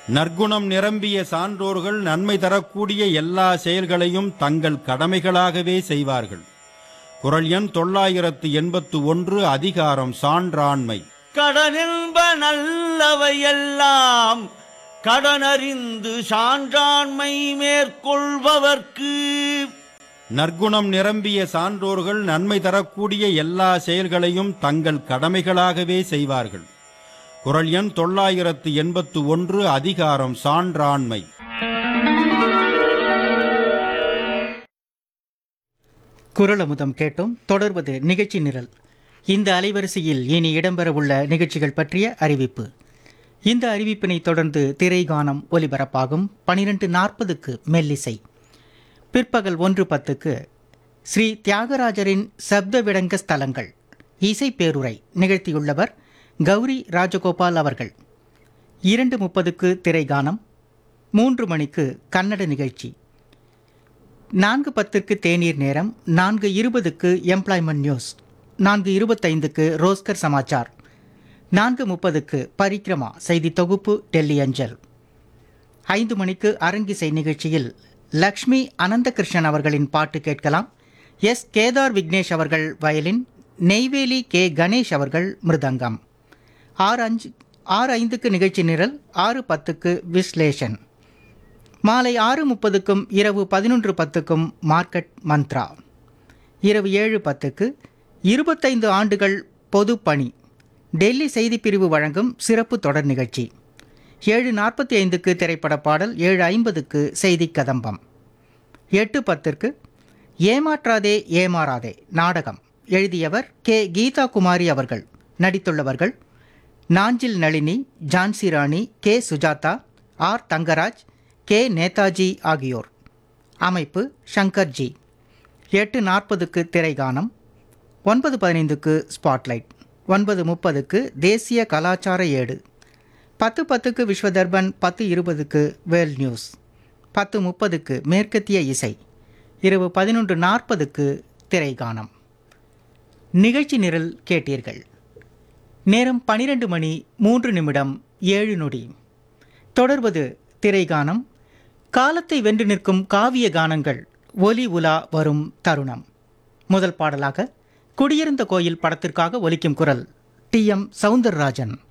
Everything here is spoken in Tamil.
நற்குணம் நிரம்பிய சான்றோர்கள் நன்மை தரக்கூடிய எல்லா செயல்களையும் தங்கள் கடமைகளாகவே செய்வார்கள் குரல் எண் தொள்ளாயிரத்து எண்பத்து ஒன்று அதிகாரம் சான்றாண்மை கடனென்ப நல்லவையெல்லாம் கடனறிந்து சான்றாண்மை மேற்கொள்பவர்க்கு நற்குணம் நிரம்பிய சான்றோர்கள் நன்மை தரக்கூடிய எல்லா செயல்களையும் தங்கள் கடமைகளாகவே செய்வார்கள் குரல் எண் தொள்ளாயிரத்து எண்பத்து ஒன்று அதிகாரம் சான்றாண்மை குரலமுதம் கேட்டோம் தொடர்வது நிகழ்ச்சி நிரல் இந்த அலைவரிசையில் இனி இடம்பெறவுள்ள நிகழ்ச்சிகள் பற்றிய அறிவிப்பு இந்த அறிவிப்பினை தொடர்ந்து திரைகானம் ஒலிபரப்பாகும் பனிரெண்டு நாற்பதுக்கு மெல்லிசை பிற்பகல் ஒன்று பத்துக்கு ஸ்ரீ தியாகராஜரின் சப்த விடங்க ஸ்தலங்கள் இசை பேருரை நிகழ்த்தியுள்ளவர் கௌரி ராஜகோபால் அவர்கள் இரண்டு முப்பதுக்கு திரைகானம் மூன்று மணிக்கு கன்னட நிகழ்ச்சி நான்கு பத்திற்கு தேநீர் நேரம் நான்கு இருபதுக்கு எம்ப்ளாய்மெண்ட் நியூஸ் நான்கு இருபத்தைந்துக்கு ரோஸ்கர் சமாச்சார் நான்கு முப்பதுக்கு பரிக்ரமா செய்தி தொகுப்பு டெல்லி அஞ்சல் ஐந்து மணிக்கு அரங்கிசை நிகழ்ச்சியில் லக்ஷ்மி அனந்தகிருஷ்ணன் அவர்களின் பாட்டு கேட்கலாம் எஸ் கேதார் விக்னேஷ் அவர்கள் வயலின் நெய்வேலி கே கணேஷ் அவர்கள் மிருதங்கம் ஆறு அஞ்சு ஆறு ஐந்துக்கு நிகழ்ச்சி நிரல் ஆறு பத்துக்கு விஸ்லேஷன் மாலை ஆறு முப்பதுக்கும் இரவு பதினொன்று பத்துக்கும் மார்க்கெட் மந்த்ரா இரவு ஏழு பத்துக்கு இருபத்தைந்து ஆண்டுகள் பொது பணி டெல்லி செய்திப் பிரிவு வழங்கும் சிறப்பு தொடர் நிகழ்ச்சி ஏழு நாற்பத்தி ஐந்துக்கு திரைப்பட பாடல் ஏழு ஐம்பதுக்கு செய்தி கதம்பம் எட்டு பத்திற்கு ஏமாற்றாதே ஏமாறாதே நாடகம் எழுதியவர் கே கீதா குமாரி அவர்கள் நடித்துள்ளவர்கள் Nanjil Nalini Jhansi Rani K Sujatha R Thangaraj K Netaji ஆகியோர் அமைப்பு சங்கர்ஜி எட்டு நாற்பதுக்கு திரைகானம் ஒன்பது பதினைந்துக்கு ஸ்பாட்லைட் ஒன்பது முப்பதுக்கு தேசிய கலாச்சார ஏடு பத்து பத்துக்கு விஸ்வதர்பன் பத்து இருபதுக்கு வேல் நியூஸ் பத்து முப்பதுக்கு மேற்கத்திய இசை இரவு பதினொன்று நாற்பதுக்கு திரைகானம் நிகழ்ச்சி நிரல் கேட்டீர்கள் நேரம் பனிரெண்டு மணி மூன்று நிமிடம் ஏழு நொடி தொடர்வது திரைகானம் காலத்தை வென்று நிற்கும் காவிய கானங்கள் ஒலி உலா வரும் தருணம் முதல் பாடலாக குடியிருந்த கோயில் படத்திற்காக ஒலிக்கும் குரல் டி எம் சவுந்தரராஜன்